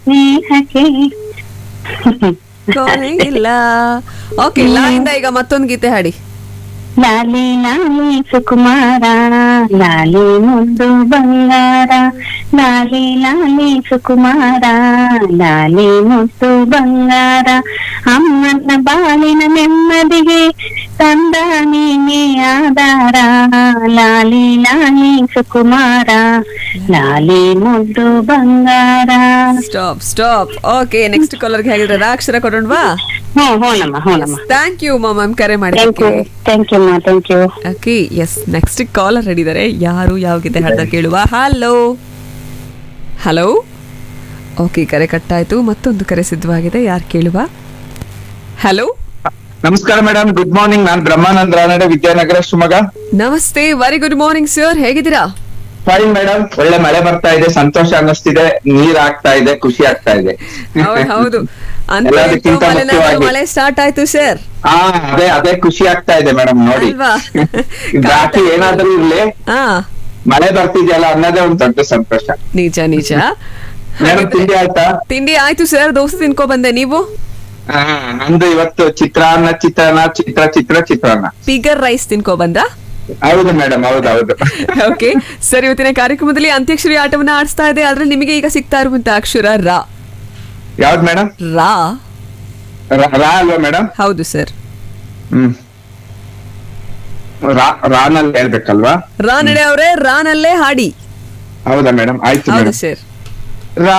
ಸ್ನೇಹಕ್ಕೆ ಕೊನೆ ಇಲ್ಲ ಓಕೆ ಲಾಯಿಂದ ಈಗ ಮತ್ತೊಂದು ಗೀತೆ ಹಾಡಿ ಲಾಲಿ ಲಾಲಿ ಸುಕುಮಾರ ಲಾಲಿ ಮುದ್ದು ಬಂಗಾರ ಲಾಲಿ ಲಾಲಿ ಸುಕುಮಾರ ಲಾಲಿ ಮುದ್ದು ಬಂಗಾರ ಅಮ್ಮನ ಬಾಳಿನ ನೆಮ್ಮದಿಗೆ ತಂದ ನೀನೇ ಆಧಾರ ಲಾಲಿ ಲಾಲಿ ಸುಕುಮಾರ ಲಾಲಿ ಮುದ್ದು ಬಂಗಾರ ಸ್ಟಾಪ್ ಸ್ಟಾಪ್ ಓಕೆ ನೆಕ್ಸ್ಟ್ ಕಾಲರ್ಗೆ ಹೇಳಿದ್ರೆ ಅಕ್ಷರ ಕೊಡೋಣವಾ ಹ್ಞೂ ಹ್ಞೂನಮ್ಮ ಹ್ಞೂನಮ್ಮ ಥ್ಯಾಂಕ್ ಯು ಮ್ಯಾಮ್ ಕರೆ ಥ್ಯಾಂಕ್ ಯು ಮಾಡಿ ಥ್ಯಾಂಕ್ ಯು ಮಾ thank you okay yes next caller ಹಿಡಿದರೆ ಯಾರು ಯಾವ ಗೀತೆ ಹಾಡ್ದ ಕೇಳುವ ಹಲೋ ಹಲೋ ಓಕೆ ಕರೆ ಕಟ್ಟಾಯ್ತು ಮತ್ತೊಂದು ಕರೆ ಸಿದ್ಧವಾಗಿದೆ ಯಾರು ಕೇಳುವ ಹಲೋ ನಮಸ್ಕಾರ ಮೇಡಮ್ ಗುಡ್ ಮಾರ್ನಿಂಗ್ ನಾನ್ ಬ್ರಹ್ಮಾನಂದ್ ರಾನಡೆ ವಿದ್ಯಾನಗರ ಶಿವಮೊಗ್ಗ ನಮಸ್ತೆ ವೆರಿ ಗುಡ್ ಮಾರ್ನಿಂಗ್ ಸರ್ ಹೇಗಿದ್ದೀರಾ ಫೈನ್ ಮೇಡಮ್ ಒಳ್ಳೆ ಮಳೆ ಬರ್ತಾ ಇದೆ ಸಂತೋಷ ಅನ್ನಿಸ್ತಿದೆ ನೀರ್ ಆಗ್ತಾ ಇದೆ ಖುಷಿ ಆಗ್ತಾ ಇದೆ ಹೌದು ಹೌದು ಅಂತ ಎಲ್ಲದಕ್ಕಿಂತ ಮಲೆನಾಡು ಮುಖ್ಯವಾಗಿ. ಮಳೆ ಸ್ಟಾರ್ಟ್ ಆಯ್ತು ಸರ್ ಹಾ ಅದೇ ಅದೇ ಖುಷಿ ಆಗ್ತಾ ಇದೆ ಮೇಡಮ್ ನೋಡಿ ಅಲ್ವಾ? ಬಾಕಿ ಏನಾದ್ರೂ ಇರ್ಲಿ ಹಾ ಮಳೆ ಬರ್ತಿದೆಯಲ್ಲ ಅನ್ನೋದೇ ಒಂದ್ ದೊಡ್ಡ ಸಂತೋಷ ನಿಜ ನಿಜ ಮೇಡಮ್ ತಿಂಡಿ ಆಯ್ತಾ ತಿಂಡಿ ಆಯ್ತು ಸರ್ ದೋಸೆ ತಿನ್ಕೊ ಬಂದೆ ನೀವು ಹಾ ನಂದು ಇವತ್ತು ಚಿತ್ರಾನ್ನ ಚಿತ್ರಾನ್ನ ಚಿತ್ರ ಚಿತ್ರ ಚಿತ್ರಾನ್ನ ಪಿಗರ್ ರೈಸ್ ತಿನ್ಕೊ ಬಂದ ಹೌದು ಮೇಡಮ್ ಹೌದು ಹೌದು ಓಕೆ ಸರ್ ಇವತ್ತಿನ ಕಾರ್ಯಕ್ರಮದಲ್ಲಿ ಅಂತ್ಯಾಕ್ಷರಿ ಆಟವನ್ನ ಆಡಿಸ್ತಾ ಇದೆ ಅದ್ರಲ್ಲಿ ನಿಮಗೆ ಈಗ ಸಿಗ್ತಾ ಇರುವಂತ ಅಕ್ಷರ ರಾ ಯಾವ್ದು ಮೇಡಮ್ ರಾ ರಾ ಅಲ್ವಾ ಮೇಡಮ್ ಹೌದು ಸರ್ ಹ್ಮ್ ರಾ ರಾನಲ್ಲಿ ಹೇಳ್ಬೇಕಲ್ವಾ ರಾ ನಡೆ ಅವರೇ ರಾನಲ್ಲೇ ಹಾಡಿ ಹೌದಾ ಮೇಡಮ್ ಆಯ್ತು ಹೌದು ಮೇಡಮ್ ಸರ್ ರಾ